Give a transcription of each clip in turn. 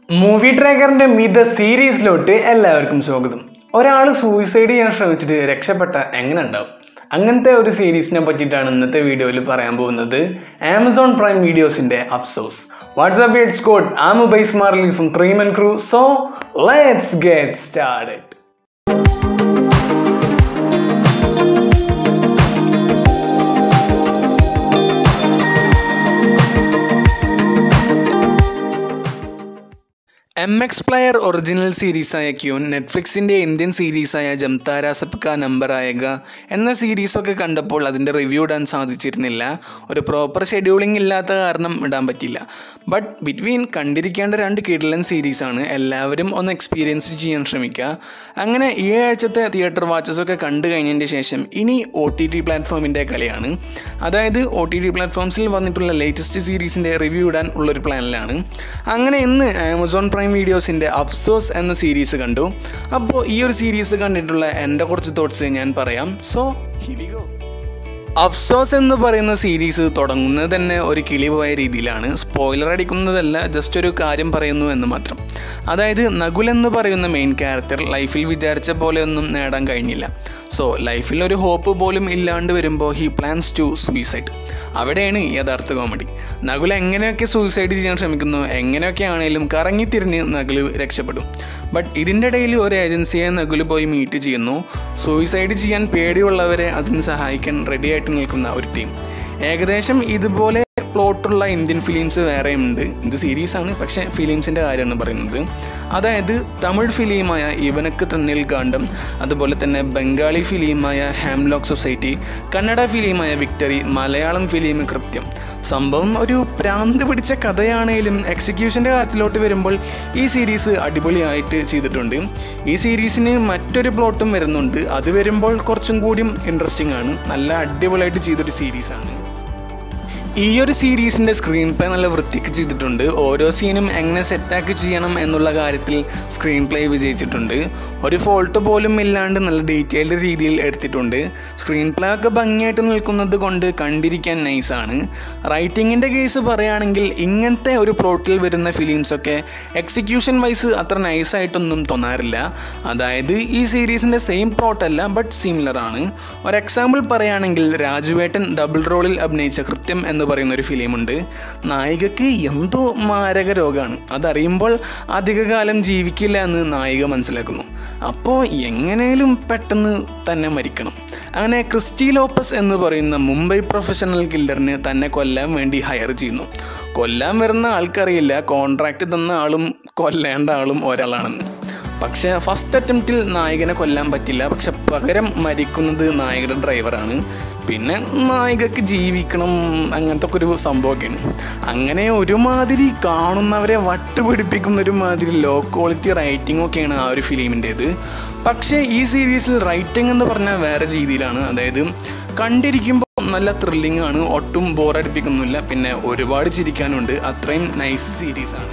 movie ട്രാക്കറിന്റെ മിത സീരീസിലോട്ട് എല്ലാവർക്കും സ്വാഗതം ഒരാൾ സൂയിസൈഡ് ചെയ്യാൻ ശ്രമിച്ചിട്ട് രക്ഷപ്പെട്ട എങ്ങനെ ഉണ്ടാവും അങ്ങനത്തെ ഒരു സീരീസിനെ പറ്റിയിട്ടാണ് ഇന്നത്തെ വീഡിയോയിൽ പറയാൻ പോകുന്നത് ആമസോൺ പ്രൈം വീഡിയോസിന്റെ അഫ്സോസ് വാട്സ്ആപ്പ് ഇറ്റ്സ് കോഡ് ആം ബൈസ് Marley from three man crew so let's get started M X Player original സീരീസായ ക്യൂൻ നെറ്റ്ഫ്ലിക്സിൻ്റെ ഇന്ത്യൻ സീരീസായ ജംതാര സബ്ക നമ്പർ ആയക എന്ന സീരീസൊക്കെ കണ്ടപ്പോൾ അതിൻ്റെ റിവ്യൂ ഇടാൻ സാധിച്ചിരുന്നില്ല ഒരു പ്രോപ്പർ ഷെഡ്യൂളിംഗ് ഇല്ലാത്ത കാരണം ഇടാൻ പറ്റില്ല ബട്ട് ബിറ്റ്വീൻ കണ്ടിരിക്കേണ്ട രണ്ട് കിഡലൻ സീരീസാണ് എല്ലാവരും ഒന്ന് എക്സ്പീരിയൻസ് ചെയ്യാൻ ശ്രമിക്കുക അങ്ങനെ ഈ ആഴ്ചത്തെ തിയേറ്റർ വാച്ചസൊക്കെ കണ്ടു കഴിഞ്ഞതിൻ്റെ ശേഷം ഇനി ഒ ടി ടി പ്ലാറ്റ്ഫോമിൻ്റെ കളിയാണ് അതായത് ഒ ടി ടി പ്ലാറ്റ്ഫോംസിൽ വന്നിട്ടുള്ള ലേറ്റസ്റ്റ് സീരീസിൻ്റെ റിവ്യൂ ഇടാൻ ഉള്ളൊരു പ്ലാനിലാണ് അങ്ങനെ ഇന്ന് ആമസോൺ പ്രൈം വീഡിയോസിൻ്റെ അഫ്സോസ് എന്ന സീരീസ് കണ്ടു അപ്പോൾ ഈ ഒരു സീരീസ് കണ്ടിട്ടുള്ള എൻ്റെ കുറച്ച് തോട്ട്സ് ഞാൻ പറയാം സോ ഹിവി ഗോ അഫ്സോസ് എന്ന് പറയുന്ന സീരീസ് തുടങ്ങുന്നത് തന്നെ ഒരു കിളി പോയ രീതിയിലാണ് സ്പോയിലർ അടിക്കുന്നതല്ല ജസ്റ്റ് ഒരു കാര്യം പറയുന്നു എന്ന് മാത്രം അതായത് നകുൽ എന്ന് പറയുന്ന മെയിൻ ക്യാരക്ടർ ലൈഫിൽ വിചാരിച്ച പോലെ ഒന്നും നേടാൻ കഴിഞ്ഞില്ല സോ ലൈഫിൽ ഒരു ഹോപ്പ് പോലും ഇല്ലാണ്ട് വരുമ്പോൾ ഹി പ്ലാൻസ് ടു സൂയിസൈഡ് അവിടെയാണ് യഥാർത്ഥ കോമഡി നകുൽ എങ്ങനെയൊക്കെ സൂയിസൈഡ് ചെയ്യാൻ ശ്രമിക്കുന്നു എങ്ങനെയൊക്കെ ആണെങ്കിലും കറങ്ങിത്തിരിഞ്ഞ് നകുൽ രക്ഷപ്പെടും ബട്ട് ഇതിൻ്റെ ഇടയിൽ ഒരു ഏജൻസിയെ നകുൽ പോയി മീറ്റ് ചെയ്യുന്നു സൂയിസൈഡ് ചെയ്യാൻ പേടിയുള്ളവരെ അതിന് സഹായിക്കാൻ റെഡിയായിട്ട് നിൽക്കുന്ന ഒരു ടീം ഏകദേശം ഇതുപോലെ പ്ലോട്ടുള്ള ഇന്ത്യൻ ഫിലിംസ് വേറെയുണ്ട് ഇത് സീരീസാണ് പക്ഷേ ഫിലിംസിൻ്റെ കാര്യമാണ് പറയുന്നത് അതായത് തമിഴ് ഫിലിമായ ഇവനക്ക് തന്നിൽ കാണ്ടം അതുപോലെ തന്നെ ബംഗാളി ഫിലിമായ ഹാംലോക്ക് സൊസൈറ്റി കന്നഡ ഫിലിമായ വിക്ടറി മലയാളം ഫിലിം കൃത്യം സംഭവം ഒരു പ്രാന്ത് പിടിച്ച കഥയാണേലും എക്സിക്യൂഷൻ്റെ കാര്യത്തിലോട്ട് വരുമ്പോൾ ഈ സീരീസ് അടിപൊളിയായിട്ട് ചെയ്തിട്ടുണ്ട് ഈ സീരീസിന് മറ്റൊരു പ്ലോട്ടും വരുന്നുണ്ട് അത് വരുമ്പോൾ കുറച്ചും കൂടിയും ഇൻട്രസ്റ്റിംഗ് ആണ് നല്ല അടിപൊളിയായിട്ട് ചെയ്തൊരു സീരീസാണ് ഈ ഒരു സീരീസിൻ്റെ സ്ക്രീൻ പ്ലേ നല്ല വൃത്തിക്ക് ചെയ്തിട്ടുണ്ട് ഓരോ സീനും എങ്ങനെ സെറ്റാക്കി ചെയ്യണം എന്നുള്ള കാര്യത്തിൽ സ്ക്രീൻ പ്ലേ വിജയിച്ചിട്ടുണ്ട് ഒരു ഫോൾട്ട് പോലും ഇല്ലാണ്ട് നല്ല ഡീറ്റെയിൽഡ് രീതിയിൽ എടുത്തിട്ടുണ്ട് സ്ക്രീൻ പ്ലേ ഒക്കെ ഭംഗിയായിട്ട് നിൽക്കുന്നത് കൊണ്ട് കണ്ടിരിക്കാൻ നൈസാണ് റൈറ്റിങ്ങിൻ്റെ കേസ് പറയുകയാണെങ്കിൽ ഇങ്ങനത്തെ ഒരു പ്ലോട്ടിൽ വരുന്ന ഫിലിംസൊക്കെ എക്സിക്യൂഷൻ വൈസ് അത്ര നൈസായിട്ടൊന്നും തോന്നാറില്ല അതായത് ഈ സീരീസിൻ്റെ സെയിം പ്ലോട്ടല്ല ബട്ട് സിമിലർ ആണ് ഒരു എക്സാമ്പിൾ പറയുകയാണെങ്കിൽ രാജുവേട്ടൻ ഡബിൾ റോളിൽ അഭിനയിച്ച കൃത്യം എന്ന് പറയുന്ന ഒരു ഫിലിമുണ്ട് നായികക്ക് എന്തോ മാരക രോഗമാണ് അതറിയുമ്പോൾ അധികകാലം ജീവിക്കില്ല എന്ന് നായിക മനസ്സിലാക്കുന്നു അപ്പോൾ എങ്ങനെയും പെട്ടെന്ന് തന്നെ മരിക്കണം അങ്ങനെ ക്രിസ്റ്റി ലോപ്പസ് എന്ന് പറയുന്ന മുംബൈ പ്രൊഫഷണൽ കില്ലറിനെ തന്നെ കൊല്ലാൻ വേണ്ടി ഹയർ ചെയ്യുന്നു കൊല്ലാൻ വരുന്ന ആൾക്കറിയില്ല കോൺട്രാക്റ്റ് തന്ന ആളും കൊല്ലേണ്ട ആളും ഒരാളാണെന്ന് പക്ഷേ ഫസ്റ്റ് അറ്റംപ്റ്റിൽ നായകനെ കൊല്ലാൻ പറ്റില്ല പക്ഷെ പകരം മരിക്കുന്നത് നായകയുടെ ഡ്രൈവറാണ് പിന്നെ നായികക്ക് ജീവിക്കണം അങ്ങനത്തെ ഒക്കെ ഒരു സംഭവമൊക്കെയാണ് അങ്ങനെ ഒരുമാതിരി കാണുന്നവരെ വട്ടുപിടിപ്പിക്കുന്ന ഒരുമാതിരി ലോ ക്വാളിറ്റി റൈറ്റിംഗ് ഒക്കെയാണ് ആ ഒരു ഫിലിമിൻ്റേത് പക്ഷേ ഈ സീരീസിൽ റൈറ്റിംഗ് എന്ന് പറഞ്ഞാൽ വേറെ രീതിയിലാണ് അതായത് കണ്ടിരിക്കുമ്പോൾ നല്ല ത്രില്ലിംഗ് ആണ് ഒട്ടും ബോറടിപ്പിക്കുന്നില്ല പിന്നെ ഒരുപാട് ചിരിക്കാനുണ്ട് അത്രയും നൈസ് സീരീസാണ്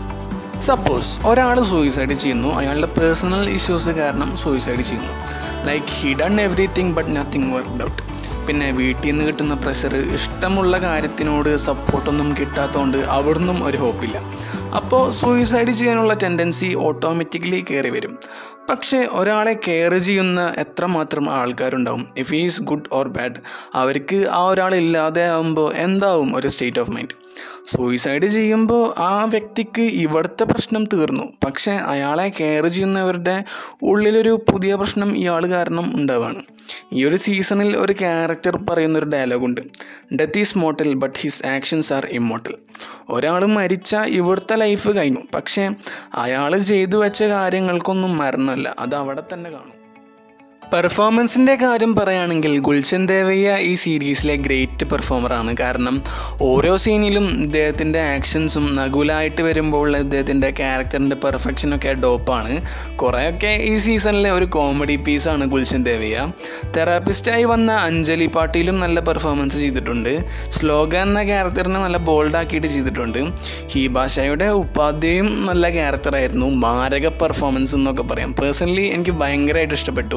സപ്പോസ് ഒരാൾ സൂയിസൈഡ് ചെയ്യുന്നു അയാളുടെ പേഴ്സണൽ ഇഷ്യൂസ് കാരണം സൂയിസൈഡ് ചെയ്യുന്നു like he done everything but nothing worked out പിന്നെ വീട്ടിൽ നിന്ന് കിട്ടുന്ന പ്രഷർ ഇഷ്ടമുള്ള കാര്യത്തിനോട് സപ്പോർട്ടൊന്നും കിട്ടാത്തതുകൊണ്ട് അവിടുന്നും ഒരു ഹോപ്പില്ല അപ്പോൾ സൂയിസൈഡ് ചെയ്യാനുള്ള ടെൻഡൻസി ഓട്ടോമാറ്റിക്കലി കയറി വരും പക്ഷേ ഒരാളെ കെയർ ചെയ്യുന്ന എത്രമാത്രം ആൾക്കാരുണ്ടാവും if is good or bad അവർക്ക് ആ ഒരാൾ ഇല്ലാതെ ആകുമ്പോൾ എന്താവും ഒരു സ്റ്റേറ്റ് ഓഫ് മൈൻഡ് സൂയിസൈഡ് ചെയ്യുമ്പോൾ ആ വ്യക്തിക്ക് ഇവിടുത്തെ പ്രശ്നം തീർന്നു പക്ഷേ അയാളെ കെയർ ചെയ്യുന്നവരുടെ ഉള്ളിലൊരു പുതിയ പ്രശ്നം ഇയാൾ കാരണം ഉണ്ടാവുകയാണ് ഈ ഒരു സീസണിൽ ഒരു ക്യാരക്ടർ പറയുന്ന ഒരു ഡയലോഗുണ്ട് death is mortal but his actions are immortal ഒരാൾ മരിച്ച ഇവിടുത്തെ ലൈഫ് കഴിഞ്ഞു പക്ഷേ അയാൾ ചെയ്തു വെച്ച കാര്യങ്ങൾക്കൊന്നും മരണമല്ല അത് അവിടെ തന്നെ കാണും പെർഫോമൻസിൻ്റെ കാര്യം പറയുകയാണെങ്കിൽ ഗുൽഷൻ ദേവയ്യ ഈ സീരീസിലെ ഗ്രേറ്റ് പെർഫോമറാണ് കാരണം ഓരോ സീനിലും ഇദ്ദേഹത്തിൻ്റെ ആക്ഷൻസും നകുലായിട്ട് വരുമ്പോൾ ഇദ്ദേഹത്തിൻ്റെ ക്യാരക്ടറിൻ്റെ പെർഫെക്ഷനൊക്കെ ഡോപ്പാണ് കുറേയൊക്കെ ഈ സീസണിലെ ഒരു കോമഡി പീസാണ് ഗുൽഷൻ ദേവയ്യ തെറാപ്പിസ്റ്റായി വന്ന അഞ്ജലി പാട്ടീലും നല്ല പെർഫോമൻസ് ചെയ്തിട്ടുണ്ട് ശ്ലോക എന്ന ക്യാരക്ടറിനെ നല്ല ബോൾഡാക്കിയിട്ട് ചെയ്തിട്ടുണ്ട് ഹി ഭാഷയുടെ ഉപാധ്യയും നല്ല ക്യാരക്ടറായിരുന്നു മാരക പെർഫോമൻസ് എന്നൊക്കെ പറയാം പേഴ്സണലി എനിക്ക് ഭയങ്കരമായിട്ട് ഇഷ്ടപ്പെട്ടു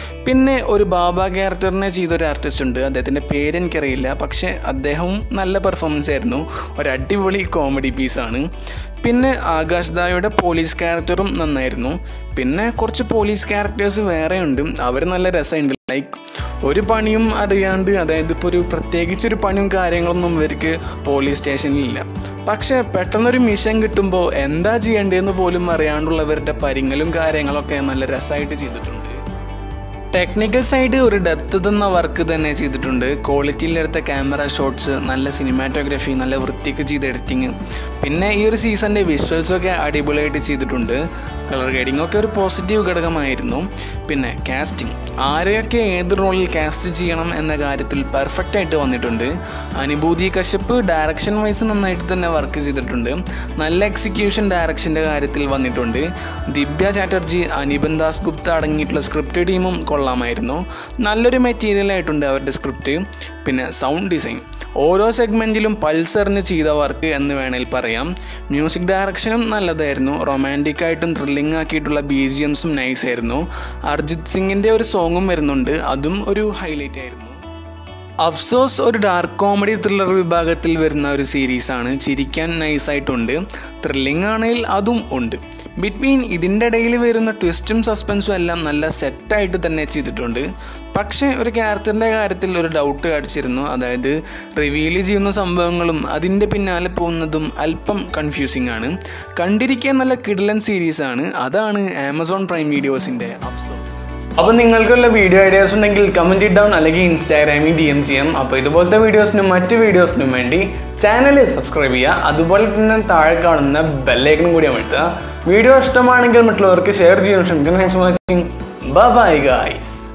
പിന്നെ ഒരു ബാബ ക്യാരക്ടറിനെ ചെയ്ത ഒരു ആർട്ടിസ്റ്റ് ഉണ്ട് അദ്ദേഹത്തിൻ്റെ പേര് എനിക്കറിയില്ല പക്ഷേ അദ്ദേഹവും നല്ല പെർഫോമൻസ് ആയിരുന്നു ഒരു അടിപൊളി കോമഡി പീസാണ് പിന്നെ ആകാശ് ദായുടെ പോലീസ് ക്യാരക്ടറും നന്നായിരുന്നു പിന്നെ കുറച്ച് പോലീസ് ക്യാരക്ടേഴ്സ് വേറെ ഉണ്ട് അവർ നല്ല രസമുണ്ട് ലൈക്ക് ഒരു പണിയും അറിയാണ്ട് അതായത് ഇപ്പോൾ ഒരു പ്രത്യേകിച്ചൊരു പണിയും കാര്യങ്ങളൊന്നും ഇവർക്ക് പോലീസ് സ്റ്റേഷനിലില്ല പക്ഷേ പെട്ടെന്നൊരു മിഷൻ കിട്ടുമ്പോൾ എന്താ ചെയ്യേണ്ടതെന്ന് പോലും അറിയാണ്ടുള്ളവരുടെ പരിങ്ങലും കാര്യങ്ങളൊക്കെ നല്ല രസമായിട്ട് ചെയ്തിട്ടുണ്ട് ടെക്നിക്കൽ സൈഡ് ഒരു ഡെപ്ത് തന്ന വർക്ക് തന്നെ ചെയ്തിട്ടുണ്ട് ക്വാളിറ്റിയിലെടുത്ത ക്യാമറ ഷോട്ട്സ് നല്ല സിനിമാറ്റോഗ്രഫി നല്ല വൃത്തിക്ക് ചെയ്ത എഡിറ്റിങ് പിന്നെ ഈ ഒരു സീസണിൻ്റെ വിഷ്വൽസൊക്കെ അടിപൊളിയായിട്ട് ചെയ്തിട്ടുണ്ട് കളർ ഗ്രേഡിംഗ് ഒക്കെ ഒരു പോസിറ്റീവ് ഘടകമായിരുന്നു പിന്നെ കാസ്റ്റിംഗ് ആരെയൊക്കെ ഏത് റോളിൽ കാസ്റ്റ് ചെയ്യണം എന്ന കാര്യത്തിൽ പെർഫെക്റ്റ് ആയിട്ട് വന്നിട്ടുണ്ട് അനുഭൂതി കശ്യപ്പ് ഡയറക്ഷൻ വൈസ് നന്നായിട്ട് തന്നെ വർക്ക് ചെയ്തിട്ടുണ്ട് നല്ല എക്സിക്യൂഷൻ ഡയറക്ഷൻ്റെ കാര്യത്തിൽ വന്നിട്ടുണ്ട് ദിവ്യ ചാറ്റർജി അനിബൻ ദാസ് ഗുപ്ത അടങ്ങിയിട്ടുള്ള സ്ക്രിപ്റ്റ് ടീമും കൊള്ളാമായിരുന്നു നല്ലൊരു മെറ്റീരിയൽ ആയിട്ടുണ്ട് അവരുടെ സ്ക്രിപ്റ്റ് പിന്നെ സൗണ്ട് ഡിസൈൻ ഓരോ സെഗ്മെൻറ്റിലും പൾസറിന് ചെയ്ത വർക്ക് എന്ന് വേണേൽ പറയാം മ്യൂസിക് ഡയറക്ഷനും നല്ലതായിരുന്നു റൊമാൻറ്റിക് ആയിട്ടും ത്രില്ലിംഗ് ആക്കിയിട്ടുള്ള ബി ജി എംസും നൈസ് ആയിരുന്നു അർജിത് സിംഗിൻ്റെ ഒരു സോങ്ങും വരുന്നുണ്ട് അതും ഒരു ഹൈലൈറ്റ് ആയിരുന്നു അഫ്സോസ് ഒരു ഡാർക്ക് കോമഡി ത്രില്ലർ വിഭാഗത്തിൽ വരുന്ന ഒരു സീരീസാണ് ചിരിക്കാൻ നൈസായിട്ടുണ്ട് ത്രില്ലിംഗ് ആണെങ്കിൽ അതും ഉണ്ട് ബിറ്റ്വീൻ ഇതിൻ്റെ ഇടയിൽ വരുന്ന ട്വിസ്റ്റും സസ്പെൻസും എല്ലാം നല്ല സെറ്റായിട്ട് തന്നെ ചെയ്തിട്ടുണ്ട് പക്ഷേ ഒരു ക്യാരക്ടറിൻ്റെ കാര്യത്തിൽ ഒരു ഡൗട്ട് കാണിച്ചിരുന്നു അതായത് റിവീൽ ചെയ്യുന്ന സംഭവങ്ങളും അതിൻ്റെ പിന്നാലെ പോകുന്നതും അല്പം കൺഫ്യൂസിംഗ് ആണ് കണ്ടിരിക്കാൻ നല്ല കിഡ്ലൻ സീരീസാണ് അതാണ് ആമസോൺ പ്രൈം വീഡിയോസിൻ്റെ അഫ്സോസ് അപ്പോൾ നിങ്ങൾക്കുള്ള വീഡിയോ ഐഡിയാസ് ഉണ്ടെങ്കിൽ കമൻറ്റ് ഡൗൺ അല്ലെങ്കിൽ ഇൻസ്റ്റാഗ്രാമിൽ ഡി എം ചെയ്യാം അപ്പോൾ ഇതുപോലത്തെ വീഡിയോസിനും മറ്റ് വീഡിയോസിനും വേണ്ടി ചാനൽ സബ്സ്ക്രൈബ് ചെയ്യുക അതുപോലെ തന്നെ താഴെ കാണുന്ന ബെല്ലൈക്കനും കൂടി അമർത്തുക വീഡിയോ ഇഷ്ടമാണെങ്കിൽ മറ്റുള്ളവർക്ക് ഷെയർ ചെയ്യാൻ ശ്രമിക്കണം thanks for watching bye guys